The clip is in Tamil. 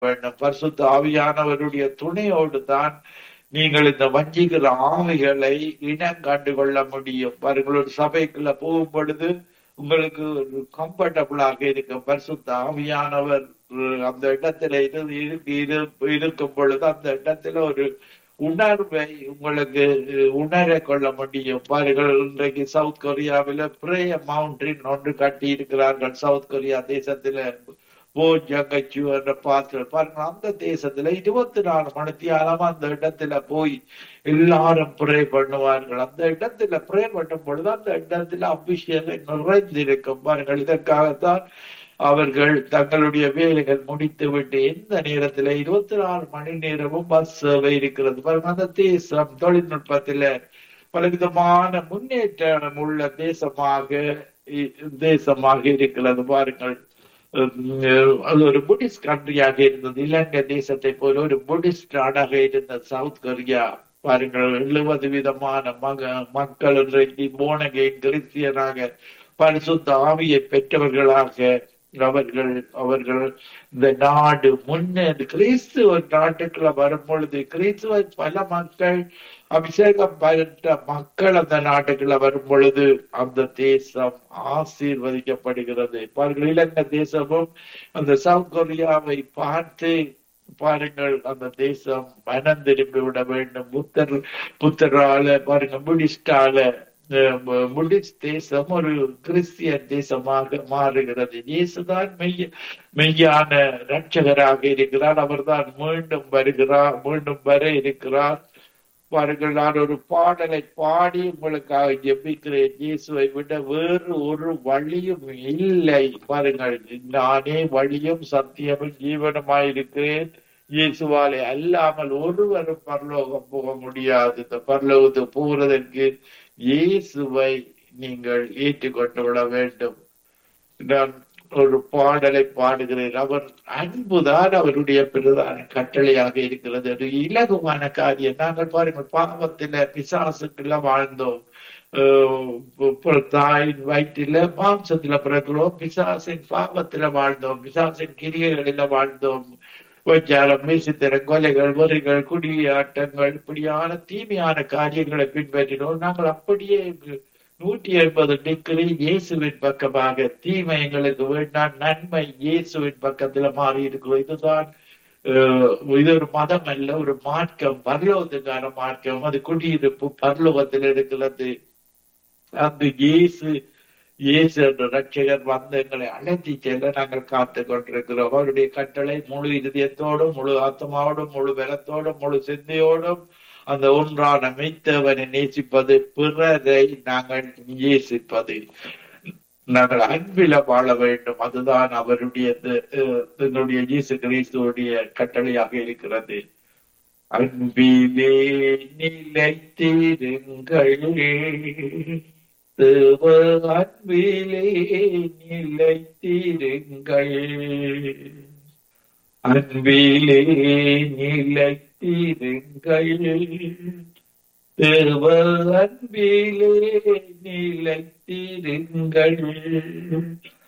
வேண்டும் பரிசுத்த ஆவியானவருடைய துணையோடு தான் நீங்கள் இந்த வஞ்சிக்கிற ஆவிகளை இனம் கண்டு கொள்ள முடியும் பாருங்கள் ஒரு சபைக்குள்ள போகும் பொழுது உங்களுக்கு கம்ஃபர்டபுளாக இருக்கும் பரிசுத்த ஆவியானவர் அஹ், அந்த இடத்துல இரு இரு- இரு- இருக்கும் பொழுது அந்த இடத்துல ஒரு உணர்வை உங்களுக்கு அஹ், உணர கொள்ள முடியும் பாருங்கள் இன்றைக்கு சவுத் கொரியாவில பிரேய மவுண்டின் ஒன்று கட்டி இருக்கிறார்கள் சவுத் கொரியா தேசத்துல போ ஜங்கச்சு என்ற பாத்திர பாருங்க அந்த தேசத்துல இருபத்தி நாலு மணித்தியாலம் அந்த இடத்துல போய் எல்லாரும் ப்ரே பண்ணுவார்கள் அந்த இடத்துல ப்ரே பண்ணும் பொழுது அந்த இடத்துல அபிஷேகம் நிறைந்திருக்கும் பாருங்கள் இதற்காகத்தான் அவர்கள் தங்களுடைய வேலைகள் முடித்துவிட்டு எந்த நேரத்துல இருபத்தி நாலு மணி நேரமும் பஸ் சேவை இருக்கிறது பாருங்க அந்த தேசம் தொழில்நுட்பத்துல பலவிதமான முன்னேற்றம் உள்ள தேசமாக இ- தேசமாக இருக்கிறது பாருங்கள் உம், அது ஒரு புத்திஸ்ட் கண்ட்ரியாக இருந்தது இலங்கை தேசத்தை போல ஒரு புத்திஸ்ட் நாடாக இருந்த சவுத் கொரியா பாருங்கள் எழுபது விதமான மக மக்கள் இன்றைக்கு போனகை கிறிஸ்தியனாக பரிசுத்த ஆவியை பெற்றவர்களாக அவர்கள் அவர்கள் இந்த நாடு முன்னேறி கிறிஸ்துவ நாட்டுக்குள்ள வரும் பொழுது கிறிஸ்துவ பல மக்கள் அபிஷேகம் பெற்ற மக்கள் அந்த நாட்டுக்குள்ள வரும் பொழுது அந்த தேசம் ஆசீர்வதிக்கப்படுகிறது பாருங்கள் இலங்கை தேசமும் அந்த சவுத் கொரியாவை பார்த்து பாருங்கள் அந்த தேசம் மனம் திரும்பி விட வேண்டும் புத்தர் புத்தரால பாருங்க புடிஸ்டால புடிஸ்ட் தேசம் ஒரு கிறிஸ்தியன் தேசமாக மாறுகிறது இயேசுதான் மெய்ய மெய்யான ரட்சகராக இருக்கிறார் அவர்தான் மீண்டும் வருகிறார் மீண்டும் வர இருக்கிறார் பாருங்கள் நான் ஒரு பாடலை பாடி உங்களுக்காக ஜெபிக்கிறேன் இயேசுவை விட வேறு ஒரு வழியும் இல்லை பாருங்கள் நானே வழியும் சத்தியமும் ஜீவனமாயிருக்கிறேன் இயேசுவாலே அல்லாமல் ஒருவரும் பரலோகம் போக முடியாது இந்த பரலோகத்துக்கு போகிறதற்கு இயேசுவை நீங்கள் ஏற்றுக்கொண்டு விட வேண்டும் நான் ஒரு பாடலை பாடுகிறேன் அவர் அன்புதான் அவருடைய பிரதான கட்டளையாக இருக்கிறது அது இலகுவான காரியம் நாங்கள் பாருங்கள் பாவத்தில பிசாசுக்குள்ள வாழ்ந்தோம் அஹ் தாயின் வயிற்றில மாம்சத்துல பிறக்கிறோம் பிசாசின் பாவத்தில வாழ்ந்தோம் பிசாசின் கிரியைகளில வாழ்ந்தோம் விபச்சாரம் மீசித்திரம் கொலைகள் வரிகள் குடியாட்டங்கள் இப்படியான தீமையான காரியங்களை பின்பற்றினோம் நாங்கள் அப்படியே நூற்றி எண்பது டிகிரி இயேசுவின் பக்கமாக தீமை எங்களுக்கு வேண்டாம் நன்மை இயேசுவின் பக்கத்துல மாறி இருக்கிறோம் இதுதான் அஹ், இது ஒரு மதம் அல்ல ஒரு மார்க்கம் பரலோகத்துக்கான மார்க்கம் அது குடியிருப்பு பரலோகத்தில் இருக்கிறது அந்த இயேசு இயேசு என்ற ரட்சகர் வந்து எங்களை அழைத்து செல்ல நாங்கள் காத்து கொண்டிருக்கிறோம் அவருடைய கட்டளை முழு இதயத்தோடும் முழு ஆத்மாவோடும் முழு பலத்தோடும் முழு சிந்தையோடும் அந்த ஒன்றான மெய்த்தவனை நேசிப்பது பிறரை நாங்கள் நேசிப்பது நாங்கள் அன்பில வாழ வேண்டும் அதுதான் அவருடைய அஹ், என்னுடைய இயேசு கிறிஸ்துவுடைய கட்டளையாக இருக்கிறது அன்பிலே நிலைத்திருங்கள் தேவ அன்பிலே நிலைத்திருங்கள் அன்பிலே நிலைத்திருங்கள் தேவ அன்பிலே நிலைத்திருங்கள்